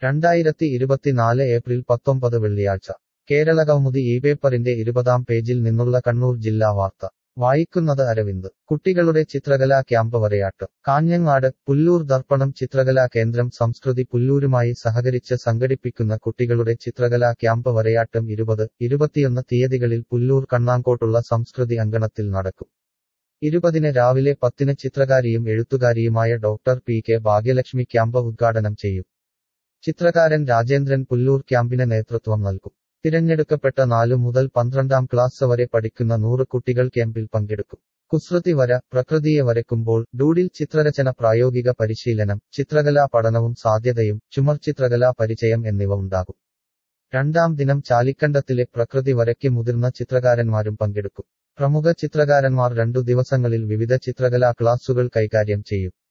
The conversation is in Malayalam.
രണ്ടായിരത്തി ഇരുപത്തിനാല് ഏപ്രിൽ പത്തൊമ്പത് വെള്ളിയാഴ്ച കേരളകൗമുദി ഈ പേപ്പറിന്റെ ഇരുപതാം പേജിൽ നിന്നുള്ള കണ്ണൂർ ജില്ലാ വാർത്ത വായിക്കുന്നത് അരവിന്ദ് കുട്ടികളുടെ ചിത്രകലാ ക്യാമ്പ് വരയാട്ട് കാഞ്ഞങ്ങാട് പുല്ലൂർ ദർപ്പണം ചിത്രകലാ കേന്ദ്രം സംസ്കൃതി പുല്ലൂരുമായി സഹകരിച്ച് സംഘടിപ്പിക്കുന്ന കുട്ടികളുടെ ചിത്രകലാ ക്യാമ്പ് വരയാട്ടം ഇരുപത് ഇരുപത്തിയൊന്ന് തീയതികളിൽ പുല്ലൂർ കണ്ണാങ്കോട്ടുള്ള സംസ്കൃതി അങ്കണത്തിൽ നടക്കും ഇരുപതിന് രാവിലെ പത്തിന് ചിത്രകാരിയും എഴുത്തുകാരിയുമായ doctor P K Bhagyalakshmi camp ഉദ്ഘാടനം ചെയ്യും ചിത്രകാരൻ രാജേന്ദ്രൻ പുല്ലൂർ ക്യാമ്പിന് നേതൃത്വം നൽകും തിരഞ്ഞെടുക്കപ്പെട്ട നാലു മുതൽ പന്ത്രണ്ടാം ക്ലാസ് വരെ പഠിക്കുന്ന നൂറ് കുട്ടികൾ ക്യാമ്പിൽ പങ്കെടുക്കും കുസൃതി വര പ്രകൃതിയെ വരയ്ക്കുമ്പോൾ ഡൂഡിൽ ചിത്രരചന പ്രായോഗിക പരിശീലനം ചിത്രകലാ പഠനവും സാധ്യതയും ചുമർ ചിത്രകലാ പരിചയം എന്നിവ ഉണ്ടാകും രണ്ടാം ദിനം ചാലിക്കണ്ടത്തിലെ പ്രകൃതി വരയ്ക്ക് മുതിർന്ന ചിത്രകാരന്മാരും പങ്കെടുക്കും പ്രമുഖ ചിത്രകാരന്മാർ രണ്ടു ദിവസങ്ങളിൽ വിവിധ ചിത്രകലാ ക്ലാസുകൾ കൈകാര്യം ചെയ്യും